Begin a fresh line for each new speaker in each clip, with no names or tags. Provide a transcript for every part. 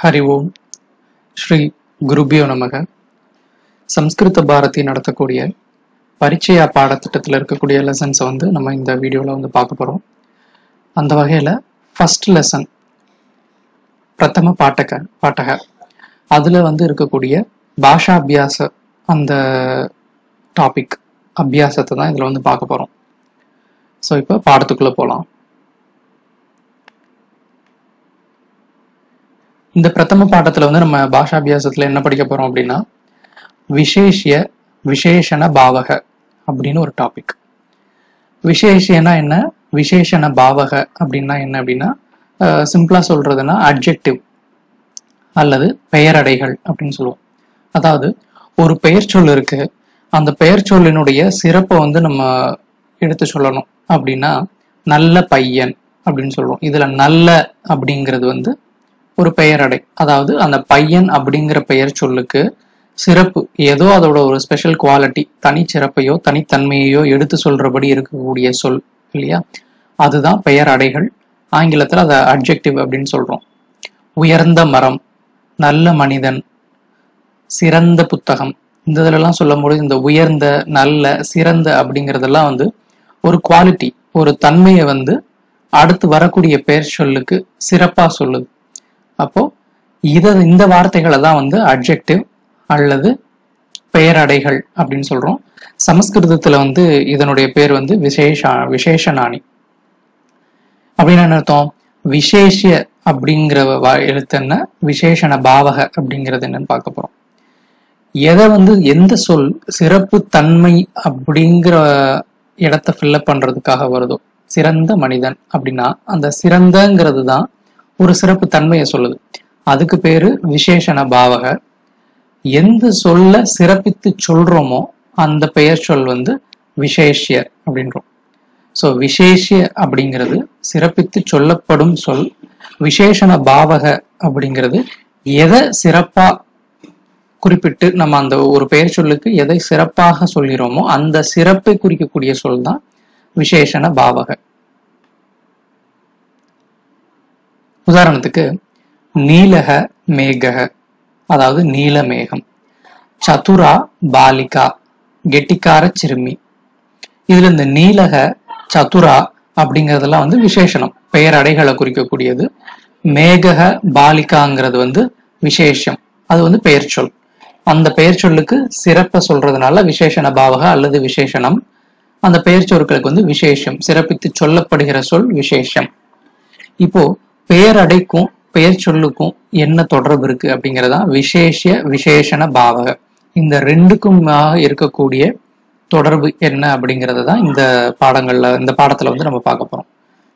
ஹரி ஓம் ஸ்ரீ குருபியோ நமக சம்ஸ்கிருத பாரதி நடத்தக்கூடிய பரிச்சயா பாடத்திட்டத்தில் இருக்கக்கூடிய லெசன்ஸை வந்து நம்ம இந்த வீடியோவில் வந்து பார்க்க போகிறோம் அந்த வகையில் ஃபர்ஸ்ட் லெசன் பிரதம பாட்டக பாட்டக அதில் வந்து இருக்கக்கூடிய பாஷா அபியாச அந்த டாபிக் அபியாசத்தை தான் இதில் வந்து பார்க்க போகிறோம் ஸோ இப்போ பாடத்துக்குள்ளே போகலாம் இந்த பிரதம பாடத்துல வந்து நம்ம பாஷாபியாசத்துல என்ன படிக்க போறோம் அப்படின்னா விசேஷிய விசேஷண பாவக அப்படின்னு ஒரு டாபிக் விசேஷியனா என்ன விசேஷண பாவக அப்படின்னா என்ன அப்படின்னா சிம்பிளா சொல்றதுன்னா அட்ஜெக்டிவ் அல்லது பெயரடைகள் அப்படின்னு சொல்லுவோம் அதாவது ஒரு பெயர் சொல் இருக்கு அந்த பெயர் சொல்லினுடைய சிறப்பை வந்து நம்ம எடுத்து சொல்லணும் அப்படின்னா நல்ல பையன் அப்படின்னு சொல்லுவோம் இதுல நல்ல அப்படிங்கிறது வந்து ஒரு பெயரடை அதாவது அந்த பையன் அப்படிங்கிற பெயர் சொல்லுக்கு சிறப்பு ஏதோ அதோட ஒரு ஸ்பெஷல் குவாலிட்டி தனிச்சிறப்பையோ தனித்தன்மையையோ எடுத்து சொல்றபடி இருக்கக்கூடிய சொல் இல்லையா அதுதான் பெயர் அடைகள் ஆங்கிலத்தில் அதை அட்ஜெக்டிவ் அப்படின்னு சொல்றோம் உயர்ந்த மரம் நல்ல மனிதன் சிறந்த புத்தகம் இந்த இதுலலாம் சொல்லும்போது இந்த உயர்ந்த நல்ல சிறந்த அப்படிங்கிறதெல்லாம் வந்து ஒரு குவாலிட்டி ஒரு தன்மையை வந்து அடுத்து வரக்கூடிய பெயர் சொல்லுக்கு சிறப்பா சொல்லுது அப்போ இத இந்த வார்த்தைகளை தான் வந்து அட்ஜெக்டிவ் அல்லது பெயரடைகள் அப்படின்னு சொல்றோம் சமஸ்கிருதத்துல வந்து இதனுடைய பேர் வந்து விசேஷா விசேஷநாணி அப்படின்னு என்ன அர்த்தம் விசேஷிய அப்படிங்கிற எழுத்து என்ன விசேஷண பாவக அப்படிங்கிறது என்னன்னு பார்க்க போறோம் எதை வந்து எந்த சொல் சிறப்பு தன்மை அப்படிங்கிற இடத்த ஃபில்லப் பண்றதுக்காக வருதோ சிறந்த மனிதன் அப்படின்னா அந்த சிறந்தங்கிறது தான் ஒரு சிறப்பு தன்மையை சொல்லுது அதுக்கு பேரு விசேஷண பாவக எந்த சொல்ல சிறப்பித்து சொல்றோமோ அந்த பெயர் சொல் வந்து விசேஷிய அப்படின்றோம் ஸோ விசேஷிய அப்படிங்கிறது சிறப்பித்து சொல்லப்படும் சொல் விசேஷண பாவக அப்படிங்கிறது எதை சிறப்பா குறிப்பிட்டு நம்ம அந்த ஒரு பெயர் சொல்லுக்கு எதை சிறப்பாக சொல்கிறோமோ அந்த சிறப்பை குறிக்கக்கூடிய சொல் தான் விசேஷண பாவக உதாரணத்துக்கு நீலக மேகக அதாவது நீல மேகம் சதுரா பாலிகா கெட்டிக்கார சிறுமி இதுல இந்த நீலக சதுரா அப்படிங்கறதெல்லாம் வந்து விசேஷனம் பெயர் அடைகளை குறிக்கக்கூடியது மேகக பாலிகாங்கிறது வந்து விசேஷம் அது வந்து பெயர் சொல் அந்த பெயர் சொல்லுக்கு சிறப்பை சொல்றதுனால விசேஷண பாவக அல்லது விசேஷனம் அந்த பெயர் சொற்களுக்கு வந்து விசேஷம் சிறப்பித்து சொல்லப்படுகிற சொல் விசேஷம் இப்போ பெயரடைக்கும் பெயர் சொல்லுக்கும் என்ன தொடர்பு இருக்கு அப்படிங்கிறதா விசேஷ விசேஷண பாவக இந்த ரெண்டுக்கும் இருக்கக்கூடிய தொடர்பு என்ன அப்படிங்கறத தான் இந்த பாடங்கள்ல இந்த பாடத்துல வந்து நம்ம பார்க்க போறோம்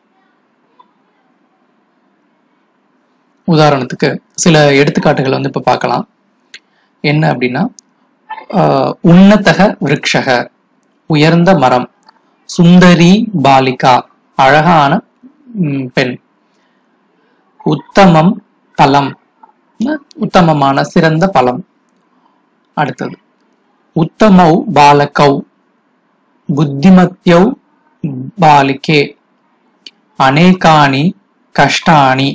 உதாரணத்துக்கு சில எடுத்துக்காட்டுகள் வந்து இப்ப பார்க்கலாம் என்ன அப்படின்னா உன்னதக விரக்ஷக உயர்ந்த மரம் சுந்தரி பாலிகா அழகான பெண் உத்தமம் பலம் உத்தமமான சிறந்த பலம் அடுத்தது உத்தமௌ பாலகௌ புத்திமத்யௌ பாலிகே அநேகானி கஷ்டானி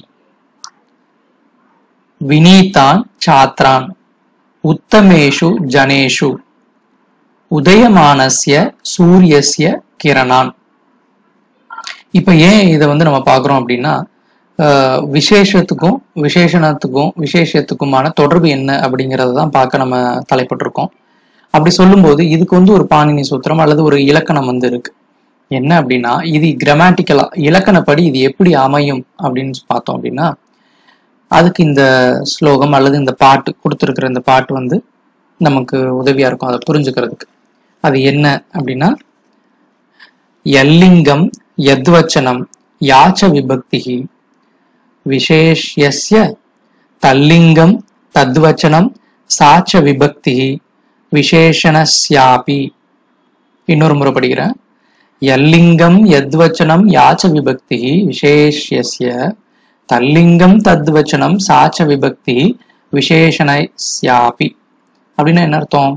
வினீதான் சாத்ரான் உத்தமேஷு ஜனேஷு உதயமானஸ்ய சூரியஸ்ய கிரணான் இப்ப ஏன் இதை வந்து நம்ம பாக்குறோம் அப்படின்னா விசேஷத்துக்கும் விசேஷணத்துக்கும் விசேஷத்துக்குமான தொடர்பு என்ன அப்படிங்கறத தான் பார்க்க நம்ம தலைப்பட்டிருக்கோம் அப்படி சொல்லும்போது இதுக்கு வந்து ஒரு பாணினி சூத்திரம் அல்லது ஒரு இலக்கணம் வந்து இருக்கு என்ன அப்படின்னா இது கிராமட்டிக்கலா இலக்கணப்படி இது எப்படி அமையும் அப்படின்னு பார்த்தோம் அப்படின்னா அதுக்கு இந்த ஸ்லோகம் அல்லது இந்த பாட்டு கொடுத்துருக்கிற இந்த பாட்டு வந்து நமக்கு உதவியா இருக்கும் அதை புரிஞ்சுக்கிறதுக்கு அது என்ன அப்படின்னா எல்லிங்கம் யத்வச்சனம் யாச்ச விபக்திகி விசேஷ்யஸ்ய தல்லிங்கம் தத்வச்சனம் சாச்ச விபக்தி விசேஷணஸ்யாபி இன்னொரு முறை படிக்கிறேன் எல்லிங்கம் யத்வச்சனம் யாச்ச விபக்தி விசேஷ்யஸ்ய தல்லிங்கம் தத்வச்சனம் சாச்ச விபக்தி விசேஷணஸ்யாபி அப்படின்னா என்ன அர்த்தம்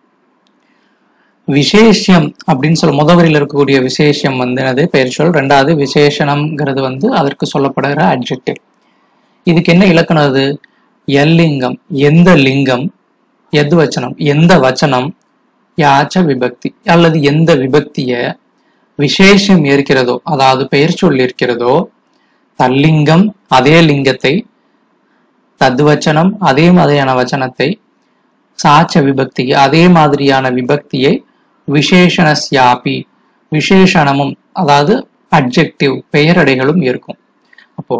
விசேஷம் அப்படின்னு சொல்ல முதவரில் இருக்கக்கூடிய விசேஷம் வந்து என்னது பெயர் சொல் ரெண்டாவது விசேஷணம்ங்கிறது வந்து அதற்கு சொல்லப்படுகிற அட்ஜெக்டிவ் இதுக்கு என்ன இலக்கணம் அது எல்லிங்கம் எந்த லிங்கம் எது வச்சனம் எந்த வச்சனம் யாச்ச விபக்தி அல்லது எந்த விபக்திய விசேஷம் இருக்கிறதோ அதாவது பெயர் சொல் இருக்கிறதோ தல்லிங்கம் அதே லிங்கத்தை தத்வச்சனம் அதே மாதிரியான வச்சனத்தை சாச்ச விபக்தி அதே மாதிரியான விபக்தியை விசேஷணஸ்யாபி விசேஷணமும் அதாவது அட்ஜெக்டிவ் பெயரடைகளும் இருக்கும் அப்போ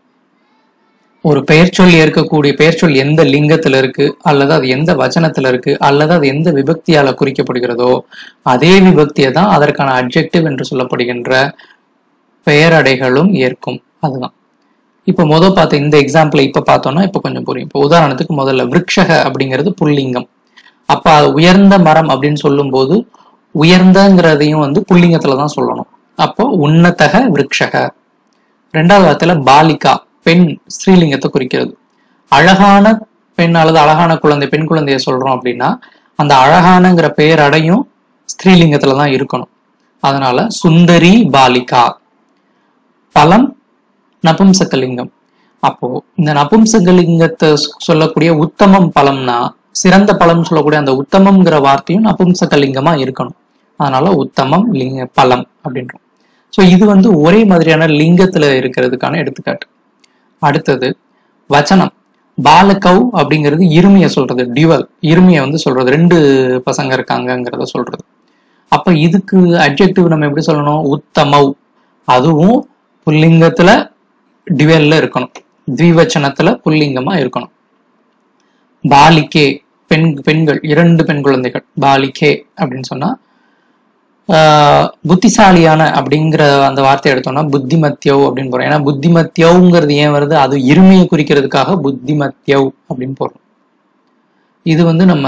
ஒரு பெயர் சொல் இருக்கக்கூடிய பெயர் சொல் எந்த லிங்கத்துல இருக்கு அல்லது அது எந்த வச்சனத்துல இருக்கு அல்லது அது எந்த விபக்தியால குறிக்கப்படுகிறதோ அதே விபக்தியை தான் அதற்கான அட்ஜெக்டிவ் என்று சொல்லப்படுகின்ற பெயரடைகளும் ஏற்கும் அதுதான் இப்ப முத பார்த்த இந்த எக்ஸாம்பிள் இப்ப பார்த்தோம்னா இப்ப கொஞ்சம் புரியும் இப்போ உதாரணத்துக்கு முதல்ல விருட்சக அப்படிங்கிறது புல்லிங்கம் அப்ப அது உயர்ந்த மரம் அப்படின்னு சொல்லும்போது உயர்ந்தங்கிறதையும் வந்து புல்லிங்கத்துல தான் சொல்லணும் அப்போ உன்னதக விருட்சக ரெண்டாவது வார்த்தையில பாலிகா பெண் ஸ்ரீலிங்கத்தை குறிக்கிறது அழகான பெண் அல்லது அழகான குழந்தை பெண் குழந்தைய சொல்றோம் அப்படின்னா அந்த அழகானங்கிற பெயர் அடையும் ஸ்ரீலிங்கத்துல தான் இருக்கணும் அதனால சுந்தரி பாலிகா பலம் நபும்சகலிங்கம் அப்போ இந்த நபும்சகலிங்கத்தை சொ- சொல்லக்கூடிய உத்தமம் பலம்னா சிறந்த பலம் சொல்லக்கூடிய அந்த உத்தமம்ங்கிற வார்த்தையும் நபும்சகலிங்கமா இருக்கணும் அதனால உத்தமம் லிங்க பலம் அப்படின்றோம் ஸோ இது வந்து ஒரே மாதிரியான லிங்கத்துல இருக்கிறதுக்கான எடுத்துக்காட்டு அடுத்தது வச்சனம் பாலகவ் அப்படிங்கிறது இருமைய சொல்றது டியூவல் இருமைய வந்து சொல்றது ரெண்டு பசங்க இருக்காங்கங்கிறத சொல்றது அப்ப இதுக்கு அட்ஜெக்டிவ் நம்ம எப்படி சொல்லணும் உத்தமவ் அதுவும் புல்லிங்கத்துல டிவெல்ல இருக்கணும் த்விவச்சனத்துல புல்லிங்கமா இருக்கணும் பாலிகே பெண் பெண்கள் இரண்டு பெண் குழந்தைகள் பாலிகே அப்படின்னு சொன்னா ஆஹ் புத்திசாலியான அப்படிங்கிற அந்த வார்த்தையை எடுத்தோம்னா புத்திமத்தியவ் அப்படின்னு போறோம் ஏன்னா புத்திமத்தியவ்ங்கிறது ஏன் வருது அது இருமையை குறிக்கிறதுக்காக புத்திமத்தியவ் அப்படின்னு போறோம் இது வந்து நம்ம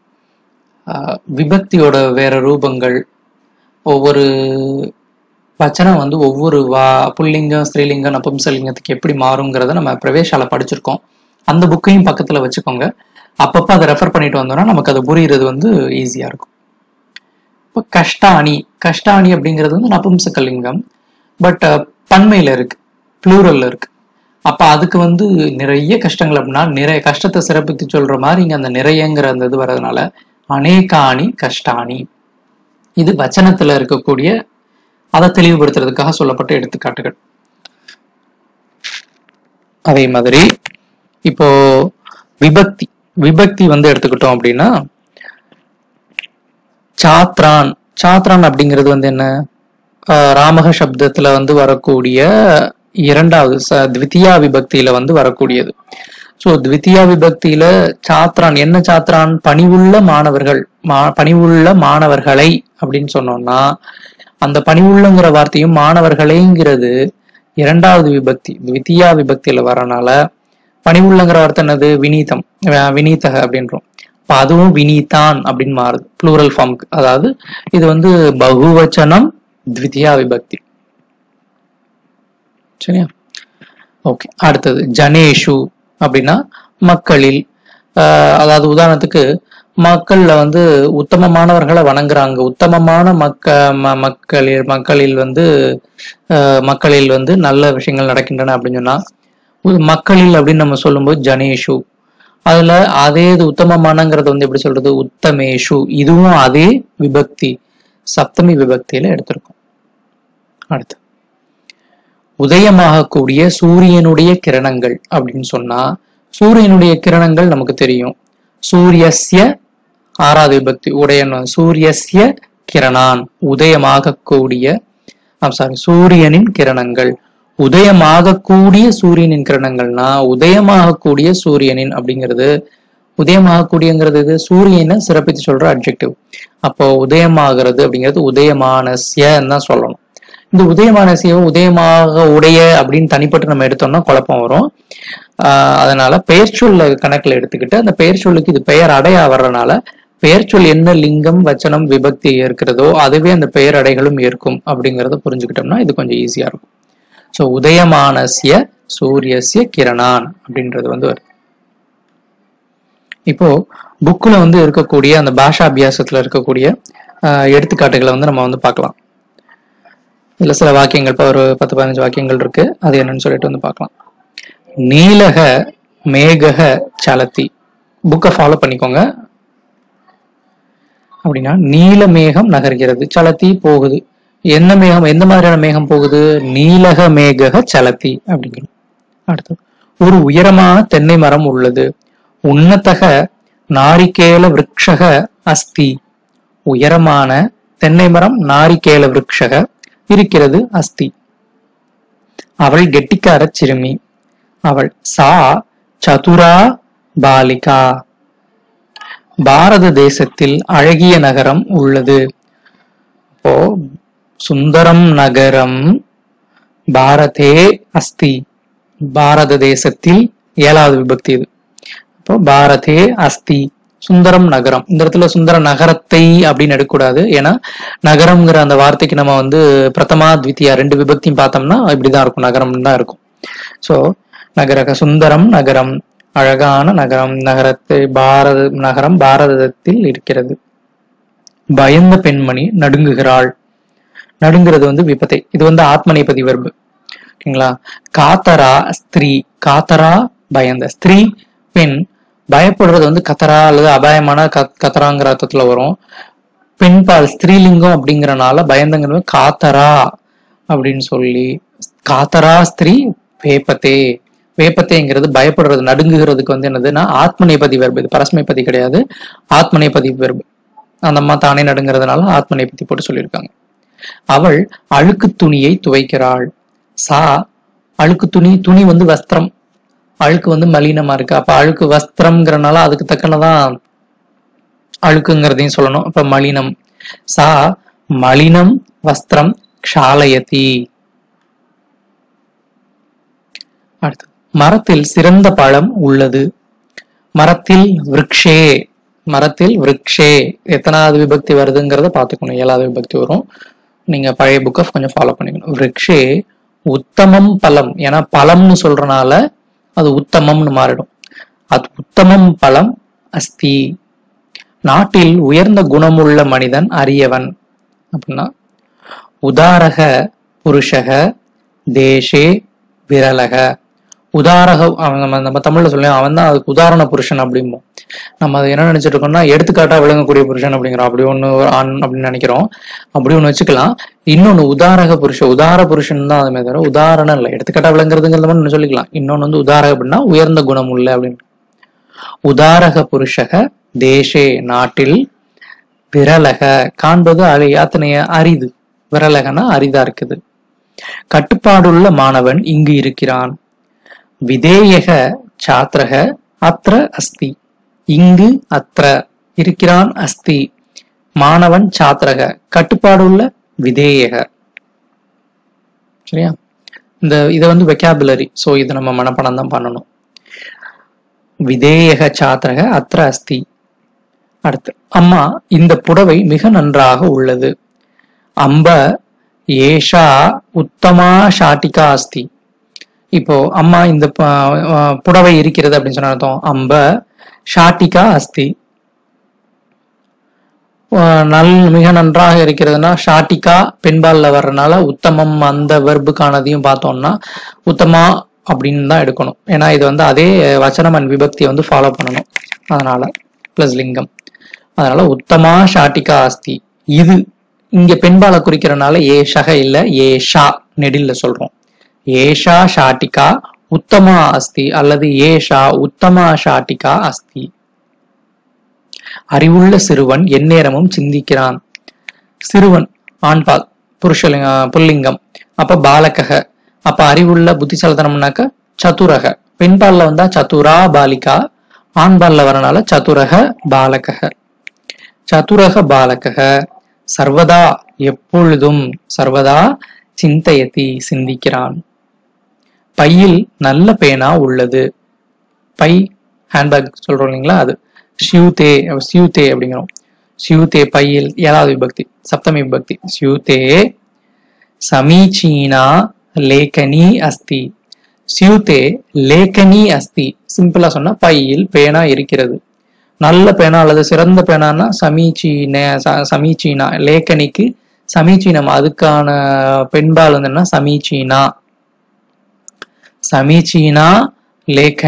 ஆஹ் விபக்தியோட வேற ரூபங்கள் ஒவ்வொரு வச்சனம் வந்து ஒவ்வொரு வா புல்லிங்கம் ஸ்திரீலிங்கம் நபும்சலிங்கத்துக்கு எப்படி மாறுங்கிறத நம்ம பிரவேசால படிச்சிருக்கோம் அந்த புக்கையும் பக்கத்துல வச்சுக்கோங்க அப்பப்ப அதை ரெஃபர் பண்ணிட்டு வந்தோம்னா நமக்கு அது புரியுறது வந்து ஈஸியா இருக்கும் இப்போ கஷ்டாணி கஷ்டாணி அப்படிங்கிறது வந்து நபும்சகலிங்கம் பட் பன்மையில இருக்கு ப்ளூரல்ல இருக்கு அப்ப அதுக்கு வந்து நிறைய கஷ்டங்கள் அப்படின்னா நிறைய கஷ்டத்தை சிறப்பித்து சொல்ற மாதிரி இங்க அந்த நிறையங்கிற அந்த இது வர்றதுனால அநேகாணி கஷ்டாணி இது வச்சனத்துல இருக்கக்கூடிய அதை தெளிவுபடுத்துறதுக்காக சொல்லப்பட்ட எடுத்துக்காட்டுகள் அதே மாதிரி இப்போ விபக்தி விபக்தி வந்து எடுத்துக்கிட்டோம் அப்படின்னா சாத்ரான் சாத்ரான் அப்படிங்கிறது வந்து என்ன ஆஹ் ராமக சப்தத்துல வந்து வரக்கூடிய இரண்டாவது ச- த்விதியா விபக்தியில வந்து வரக்கூடியது சோ த்விதியா விபக்தியில சாத்ரான் என்ன சாத்ரான் பணிவுள்ள மாணவர்கள் மா பணிவுள்ள மாணவர்களை அப்படின்னு சொன்னோம்னா அந்த பணிவுள்ளங்கிற வார்த்தையும் மாணவர்களேங்கிறது இரண்டாவது விபக்தி த்விதியா விபக்தியில வரனால பணிவுள்ளங்கிற வார்த்தை என்னது வினீதம் அஹ் வினீதக அப்படின்றோம் அப்ப அதுவும் வினீதான் அப்படின்னு மாறுது ப்ளூரல் ஃபார்முக்கு அதாவது இது வந்து பகுவச்சனம் த்விதியா விபக்தி சரியா ஓகே அடுத்தது ஜனேஷு அப்படின்னா மக்களில் ஆஹ் அதாவது உதாரணத்துக்கு மக்கள்ல வந்து உத்தமமானவர்களை வணங்குறாங்க உத்தமமான மக்க ம- மக்களில் மக்களில் வந்து ஆஹ் மக்களில் வந்து நல்ல விஷயங்கள் நடக்கின்றன அப்படின்னு சொன்னா உ- மக்களில் அப்படின்னு நம்ம சொல்லும்போது ஜனேஷு அதுல அதே இது உத்தமமானங்கிறது வந்து எப்படி சொல்றது உத்தமேஷு இதுவும் அதே விபக்தி சப்தமி விபக்தியில எடுத்திருக்கோம் அடுத்து உதயமாகக்கூடிய சூரியனுடைய கிரணங்கள் அப்படின்னு சொன்னா சூரியனுடைய கிரணங்கள் நமக்கு தெரியும் சூரியஸ்ய ஆறாவது விபக்தி உடையன் சூரியஸ்ய கிரணான் உதயமாகக்கூடிய சாரி சூரியனின் கிரணங்கள் உதயமாகக்கூடிய சூரியனின் கிரணங்கள்னா உதயமாகக்கூடிய சூரியனின் அப்படிங்கிறது உதயமாகக்கூடியங்கிறது இது சூரியனை சிறப்பித்து சொல்ற அட்ஜெக்டிவ் அப்போ உதயமாகிறது அப்படிங்கிறது உதயமானஸ்யன்னு தான் சொல்லணும் இந்த உதயமானசியம் உதயமாக உடைய அப்படின்னு தனிப்பட்டு நம்ம எடுத்தோம்னா குழப்பம் வரும் ஆஹ் அதனால பெயர் சொல்ல கணக்குல எடுத்துக்கிட்டு அந்த பெயர் சொல்லுக்கு இது பெயர் அடையா வர்றதுனால பெயர் சொல் என்ன லிங்கம் வச்சனம் விபக்தி இருக்கிறதோ அதுவே அந்த பெயர் அடைகளும் ஏற்கும் அப்படிங்கறத புரிஞ்சுக்கிட்டோம்னா இது கொஞ்சம் ஈஸியா இருக்கும் சோ உதயமானசிய சூரியசிய கிரணான் அப்படின்றது வந்து வருது இப்போ புக்ல வந்து இருக்கக்கூடிய அந்த பாஷா அபியாசத்துல இருக்கக்கூடிய ஆஹ் எடுத்துக்காட்டுகளை வந்து நம்ம வந்து பார்க்கலாம் இதுல சில வாக்கியங்கள் இப்போ ஒரு பத்து பதினஞ்சு வாக்கியங்கள் இருக்கு அது என்னன்னு சொல்லிட்டு வந்து பார்க்கலாம் நீலக மேகக சலத்தி புக்கை ஃபாலோ பண்ணிக்கோங்க அப்படின்னா நீல மேகம் நகர்கிறது சலத்தி போகுது என்ன மேகம் எந்த மாதிரியான மேகம் போகுது நீலக மேகக சலத்தி அப்படிங்கிறது அடுத்தது ஒரு உயரமான தென்னை மரம் உள்ளது உன்னதக நாரிகேல விருட்சக அஸ்தி உயரமான தென்னை மரம் நாரிகேல விருட்சக இருக்கிறது அஸ்தி அவள் கெட்டிக்கார சிறுமி அவள் சா சதுரா பாலிகா பாரத தேசத்தில் அழகிய நகரம் உள்ளது அப்போ சுந்தரம் நகரம் பாரதே அஸ்தி பாரத தேசத்தில் ஏழாவது விபக்தி இது அப்போ பாரதே அஸ்தி சுந்தரம் நகரம் இந்த இடத்துல சுந்தர நகரத்தை அப்படின்னு எடுக்கக்கூடாது ஏன்னா நகரம்ங்கிற அந்த வார்த்தைக்கு நம்ம வந்து பிரதமா த்வித்தியா ரெண்டு விபக்தியும் பார்த்தோம்னா இப்படிதான் இருக்கும் நகரம் தான் இருக்கும் சோ நகரக சுந்தரம் நகரம் அழகான நகரம் நகரத்தை பாரத நகரம் பாரதத்தில் இருக்கிறது பயந்த பெண்மணி நடுங்குகிறாள் நடுங்கிறது வந்து விபத்தை இது வந்து ஆத்மநேபதி வெர்பு ஓகேங்களா காத்தரா ஸ்திரீ காத்தரா பயந்த ஸ்திரீ பெண் பயப்படுறது வந்து கத்தரா அல்லது அபாயமான கத் கத்தராங்கிற அர்த்தத்துல வரும் பெண்பால் ஸ்திரீலிங்கம் அப்படிங்கறனால பயந்தங்கிறது காத்தரா அப்படின்னு சொல்லி காத்தரா ஸ்திரீ வேப்பத்தே வேப்பத்தேங்கிறது பயப்படுறது நடுங்குகிறதுக்கு வந்து என்னதுன்னா ஆத்மநேபதி வெர்பு இது பரஸ்மைப்பதி கிடையாது ஆத்மநேபதி வெர்பு அந்த அம்மா தானே நடுங்கிறதுனால ஆத்மநேபதி போட்டு சொல்லியிருக்காங்க அவள் அழுக்கு துணியை துவைக்கிறாள் சா அழுக்கு துணி துணி வந்து வஸ்திரம் அழுக்கு வந்து மலினமா இருக்கு அப்ப அழுக்கு வஸ்திரம்ங்கிறனால அதுக்கு தக்கனதான் அழுக்குங்கிறதையும் சொல்லணும் அப்ப மலினம் சா மலினம் வஸ்திரம் க்ஷாலயதி அடுத்து மரத்தில் சிறந்த பழம் உள்ளது மரத்தில் விருக்ஷே மரத்தில் விருக்ஷே எத்தனாவது விபக்தி வருதுங்கிறத பார்த்துக்கணும் ஏழாவது விபக்தி வரும் நீங்க பழைய புக்கை கொஞ்சம் ஃபாலோ பண்ணிக்கணும் விருக்ஷே உத்தமம் பலம் ஏன்னா பழம்னு சொல்றனால அது உத்தமம்னு மாறிடும் அது உத்தமம் பலம் அஸ்தி நாட்டில் உயர்ந்த குணமுள்ள மனிதன் அரியவன் அப்படின்னா உதாரக புருஷக தேசே விரலக உதாரக அவன் நம்ம நம்ம தமிழ்ல சொல்ல அவன் தான் அதுக்கு உதாரண புருஷன் அப்படிம்போம் நம்ம அதை என்ன நினைச்சிட்டு இருக்கோம்னா எடுத்துக்காட்டா விளங்கக்கூடிய புருஷன் அப்படிங்கிறோம் அப்படி ஒண்ணு ஆண் அப்படின்னு நினைக்கிறோம் அப்படி ஒண்ணு வச்சுக்கலாம் இன்னொன்னு உதாரக புருஷன் உதார புருஷன் தான் அதுமே தவிர உதாரணம் இல்லை எடுத்துக்காட்டா விளங்குறதுங்கிறத மாதிரி ஒண்ணு சொல்லிக்கலாம் இன்னொன்னு வந்து உதாரக அப்படின்னா உயர்ந்த குணம் உள்ள அப்படின்னு உதாரக புருஷக தேசே நாட்டில் விரலக காண்பது அது யாத்தனைய அரிது விரலகனா அரிதா இருக்குது கட்டுப்பாடுள்ள மாணவன் இங்கு இருக்கிறான் விதேயக சாத்திரக அத்ர அஸ்தி இங்கு அத்ர இருக்கிறான் அஸ்தி மாணவன் சாத்திரக கட்டுப்பாடுள்ள விதேயக சரியா இந்த இதை வந்து வெக்காபுலரி ஸோ இதை நம்ம மனப்பாடம் தான் பண்ணணும் விதேயக சாத்திரக அத்ர அஸ்தி அடுத்து அம்மா இந்த புடவை மிக நன்றாக உள்ளது அம்ப ஏஷா உத்தமா ஷாட்டிகா அஸ்தி இப்போ அம்மா இந்த ப- அஹ் புடவை இருக்கிறது அப்படின்னு சொன்ன அர்த்தம் அம்ப ஷாட்டிகா அஸ்தி அஹ் நல் மிக நன்றாக இருக்கிறதுனா ஷாட்டிகா பெண்பால்ல வர்றதுனால உத்தமம் அந்த வெர்புக்கானதையும் பார்த்தோம்னா உத்தமா அப்படின்னு தான் எடுக்கணும் ஏன்னா இது வந்து அதே வச்சனம் அண்ட் விபக்தியை வந்து ஃபாலோ பண்ணணும் அதனால பிளஸ் லிங்கம் அதனால உத்தமா ஷாட்டிகா அஸ்தி இது இங்க பெண்பாலை குறிக்கிறனால ஏஷக இல்ல ஏஷா நெடில்ல சொல்றோம் ஏஷா ஷாட்டிகா உத்தமா அஸ்தி அல்லது ஏஷா உத்தமா ஷாட்டிகா அஸ்தி அறிவுள்ள சிறுவன் எந்நேரமும் சிந்திக்கிறான் சிறுவன் ஆண்பால் புருஷலிங்க புல்லிங்கம் அப்ப பாலகக அப்ப அறிவுள்ள புத்திசாலித்தனம்னாக்க சதுரக பெண்பால்ல வந்தா சதுரா பாலிகா ஆண்பால்ல வரனால சதுரக பாலகக சதுரக பாலகக சர்வதா எப்பொழுதும் சர்வதா சிந்தயதி சிந்திக்கிறான் பையில் நல்ல பேனா உள்ளது பை ஹேண்ட்பேக் சொல்றோம் இல்லைங்களா அது சியூதே சியூதே அப்படிங்கிறோம் சியூதே பையில் ஏழாவது விபக்தி சப்தமி விபக்தி சியூதே சமீச்சீனா லேகனி அஸ்தி சியூதே லேகனி அஸ்தி சிம்பிளா சொன்னா பையில் பேனா இருக்கிறது நல்ல பேனா அல்லது சிறந்த பேனான்னா சமீச்சீன ச- சமீச்சீனா லேக்கனிக்கு சமீச்சீனம் அதுக்கான பெண்பால் வந்து என்ன சமீச்சீனா சமீச்சீனா லேखनी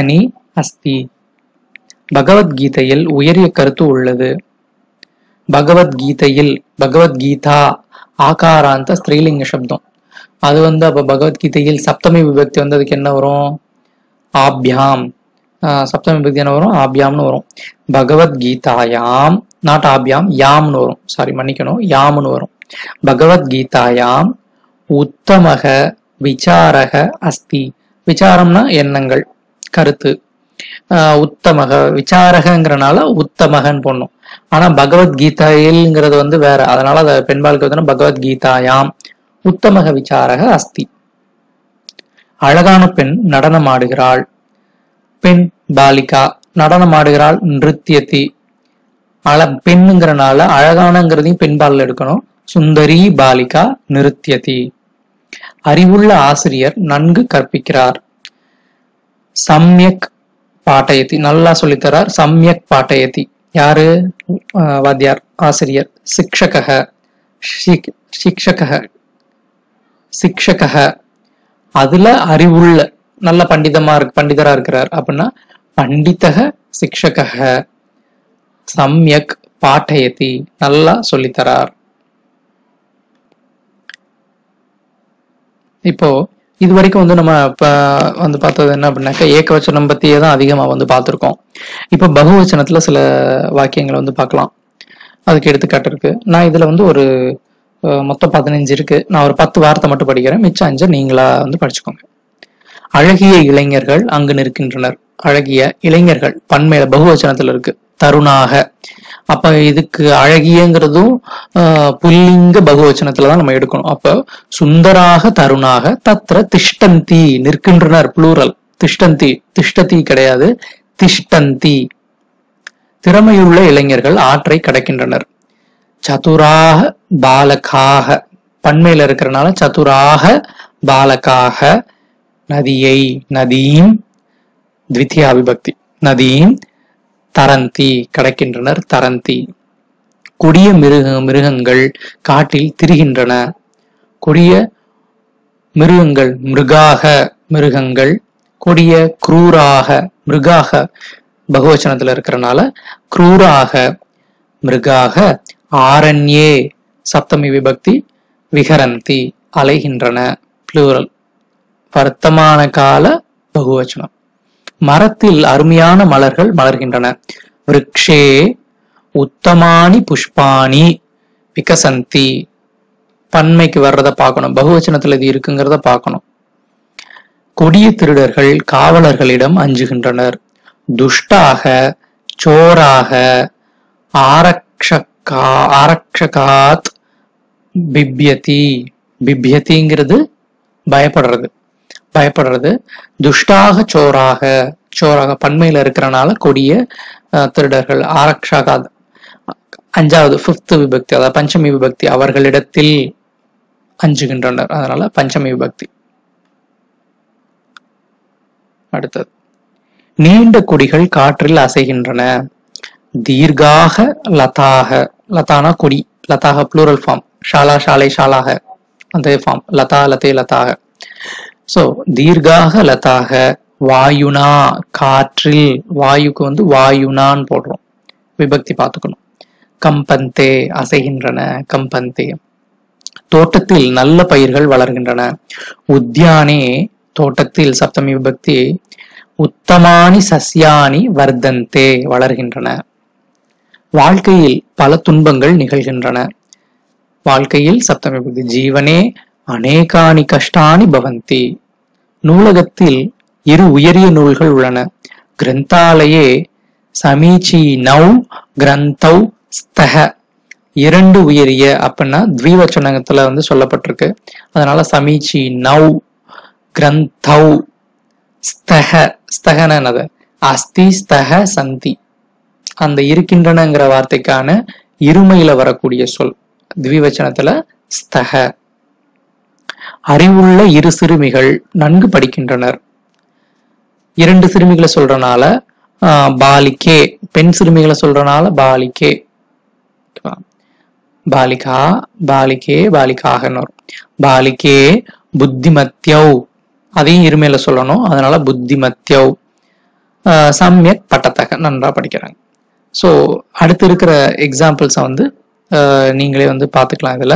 அஸ்தி பகவத்கீதையில் உயரிய கருத்து உள்ளது பகவத்கீதையில் பகவத்கீதா ஆகாராந்த ஸ்திரீலிங்க சப்தம் அது வந்து அப்ப பகவத்கீதையில் சப்தமி விபக்தி வந்து அதுக்கு என்ன வரும் ஆப்யாம் ஆஹ் சப்தமி விபக்தி என்ன வரும் ஆப்யாம்னு வரும் பகவத்கீதாயாம் நாட் ஆப்யாம் யாம்னு வரும் சாரி மன்னிக்கணும் யாம்னு வரும் பகவத்கீதாயாம் உத்தமக விசாரக அஸ்தி விசாரம்னா எண்ணங்கள் கருத்து ஆஹ் உத்தமக விசாரகங்கிறனால உத்தமகன் போடணும் ஆனா பகவத்கீதையில்ங்கிறது வந்து வேற அதனால அதை பெண்பாளுக்கு வந்து பகவத்கீதாயாம் உத்தமக விசாரக அஸ்தி அழகான பெண் நடனம் ஆடுகிறாள் பெண் பாலிகா நடனம் ஆடுகிறாள் நிருத்தியத்தி அழ பெண்ணுங்கிறனால அழகானங்கிறதையும் பெண்பாலில் எடுக்கணும் சுந்தரி பாலிகா நிருத்தியதி அறிவுள்ள ஆசிரியர் நன்கு கற்பிக்கிறார் சம்யக் பாட்டயத்தி நல்லா சொல்லித்தரார் சம்யக் பாட்டயத்தி யாரு ஆஹ் வாத்தியார் ஆசிரியர் சிக்ஷக சிக்ஷக சிக்ஷக அதுல அறிவுள்ள நல்ல பண்டிதமா இருக்கு பண்டிதரா இருக்கிறார் அப்படின்னா பண்டிதக சிக்ஷக சம்யக் பாட்டயத்தி நல்லா சொல்லித்தரார் இப்போ இது வரைக்கும் வந்து நம்ம இப்ப வந்து பார்த்தது என்ன அப்படின்னாக்கா ஏகவச்சனம் பத்தியே தான் அதிகமா வந்து பார்த்திருக்கோம் இப்போ பகுவச்சனத்துல சில வாக்கியங்களை வந்து பார்க்கலாம் அதுக்கு எடுத்துக்காட்டு இருக்கு நான் இதுல வந்து ஒரு அஹ், மொத்தம் பதினஞ்சு இருக்கு நான் ஒரு பத்து வார்த்தை மட்டும் படிக்கிறேன் மிச்சம் அஞ்சை நீங்களா வந்து படிச்சுக்கோங்க அழகிய இளைஞர்கள் அங்கு நிற்கின்றனர் அழகிய இளைஞர்கள் பன்மையில பகுவச்சனத்துல இருக்கு தருணாக அப்ப இதுக்கு அழகியங்கிறதும் ஆஹ், புல்லிங்க பகுவச்சனத்துல தான் நம்ம எடுக்கணும் அப்ப சுந்தராக தருணாக தத்ர திஷ்டந்தி நிற்கின்றனர் ப்ளூரல் திஷ்டந்தி திஷ்டதி கிடையாது திஷ்டந்தி திறமையுள்ள இளைஞர்கள் ஆற்றை கடக்கின்றனர் சதுராக பாலகாக பன்மையில இருக்கிறனால சதுராக பாலகாக நதியை நதீம் த்வித்தியா விபக்தி நதீம் தரந்தி கடக்கின்றனர் தரந்தி கொடிய மிருக மிருகங்கள் காட்டில் திரிகின்றன கொடிய மிருகங்கள் மிருகாக மிருகங்கள் கொடிய குரூராக மிருகாக பகுவச்சனத்துல இருக்கிறனால குரூராக மிருகாக ஆரண்யே சப்தமி விபக்தி விகரந்தி அலைகின்றன பிளூரல் வர்த்தமான கால பகுவச்சனம் மரத்தில் அருமையான மலர்கள் மலர்கின்றன விருக்ஷே உத்தமானி புஷ்பாணி விகசந்தி பன்மைக்கு வர்றத பார்க்கணும் பகுவச்சனத்துல இது இருக்குங்கிறத பார்க்கணும் கொடிய திருடர்கள் காவலர்களிடம் அஞ்சுகின்றனர் துஷ்டாக சோராக ஆரக்ஷகா ஆரக்ஷகாத் பிப்யதி பிப்யதிங்கிறது பயப்படுறது பயப்படுறது துஷ்டாக சோராக சோராக பன்மையில இருக்கிறனால கொடிய அஹ், திருடர்கள் ஆரக்ஷகாத் அஞ்சாவது ஃபிஃப்த் விபக்தி அதாவது பஞ்சமி விபக்தி அவர்களிடத்தில் அஞ்சுகின்றனர் அதனால பஞ்சமி விபக்தி அடுத்தது நீண்ட கொடிகள் காற்றில் அசைகின்றன தீர்காக லதாக லதானா கொடி லதாக ப்ளூரல் ஃபார்ம் ஷாலா ஷாலை ஷாலாக அந்த ஃபார்ம் லதா லதே லதாக சோ தீர்காக லதாக வாயுனா காற்றில் வாயுக்கு வந்து வாயுனான்னு போடுறோம் விபக்தி பார்த்துக்கணும் கம்பந்தே அசைகின்றன கம்பந்தே தோட்டத்தில் நல்ல பயிர்கள் வளர்கின்றன உத்யானே தோட்டத்தில் சப்தமி விபக்தி உத்தமானி சஸ்யானி வர்தந்தே வளர்கின்றன வாழ்க்கையில் பல துன்பங்கள் நிகழ்கின்றன வாழ்க்கையில் சப்தமி விபக்தி ஜீவனே அநேகானி கஷ்டானி பவந்தி நூலகத்தில் இரு உயரிய நூல்கள் உள்ளன கிரந்தாலயே சமீச்சி நௌ கிரந்தௌ ஸ்தக இரண்டு உயரிய அப்படின்னா த்விவச்சனத்துல வந்து சொல்லப்பட்டிருக்கு அதனால சமீச்சி நௌ கிரந்தௌ ஸ்தக ஸ்தகன என்னது அஸ்தி ஸ்தக சந்தி அந்த இருக்கின்றனங்கிற வார்த்தைக்கான இருமையில வரக்கூடிய சொல் த்விவச்சனத்துல ஸ்தக அறிவுள்ள இரு சிறுமிகள் நன்கு படிக்கின்றனர் இரண்டு சிறுமிகளை சொல்றனால ஆஹ், பாலிகே பெண் சிறுமிகளை சொல்றனால பாலிகே ஓகேவா? பாலிகா பாலிகே பாலிகாகன்னு வரும் பாலிகே புத்திமத்யவ் அதையும் இருமையில சொல்லணும் அதனால புத்திமத்யவ் ஆஹ் சம்யக் பட்டத்தக நன்றா படிக்கிறாங்க ஸோ அடுத்து இருக்கிற எக்ஸாம்பிள்ஸை வந்து ஆஹ் நீங்களே வந்து பார்த்துக்கலாம் இதில்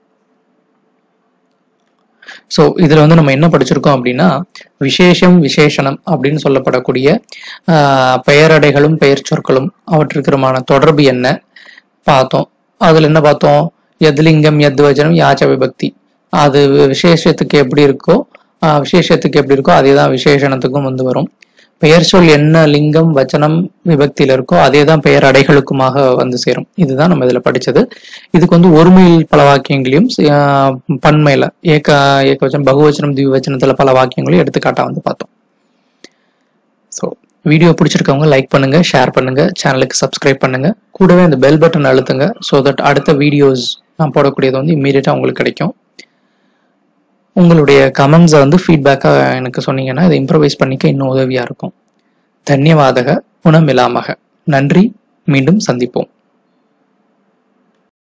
ஸோ இதில் வந்து நம்ம என்ன படிச்சிருக்கோம் அப்படின்னா விசேஷம் விசேஷணம் அப்படின்னு சொல்லப்படக்கூடிய ஆஹ் பெயரடைகளும் பெயர் சொற்களும் அவற்றுக்குமான தொடர்பு என்ன பார்த்தோம் அதில் என்ன பார்த்தோம் எத்லிங்கம் எத்வஜனம் யாச்ச விபக்தி அது விசேஷத்துக்கு எப்படி இருக்கோ ஆஹ் விசேஷத்துக்கு எப்படி இருக்கோ அதே தான் விசேஷணத்துக்கும் வந்து வரும் பெயர் சொல் என்ன லிங்கம் வச்சனம் விபக்தியில இருக்கோ அதே தான் பெயர் அடைகளுக்குமாக வந்து சேரும் இதுதான் நம்ம இதுல படிச்சது இதுக்கு வந்து ஒருமையில் பல வாக்கியங்களையும் ஆஹ் பன்மையில ஏக ஏகவச்சனம் பகுவச்சனம் திவ்யவச்சனத்துல பல வாக்கியங்களையும் எடுத்துக்காட்டா வந்து பார்த்தோம் ஸோ வீடியோ பிடிச்சிருக்கவங்க லைக் பண்ணுங்க ஷேர் பண்ணுங்க சேனலுக்கு சப்ஸ்கிரைப் பண்ணுங்க கூடவே அந்த பெல் பட்டன் அழுத்துங்க ஸோ தட் அடுத்த வீடியோஸ் நான் போடக்கூடியது வந்து இம்மீடியட்டா உங்களுக்கு கிடைக்கும் உங்களுடைய கமெண்ட்ஸை வந்து ஃபீட்பேக்காக எனக்கு சொன்னீங்கன்னா இதை இம்ப்ரவைஸ் பண்ணிக்க இன்னும் உதவியாக இருக்கும் தன்யவாதக குணமிலாமக நன்றி மீண்டும் சந்திப்போம்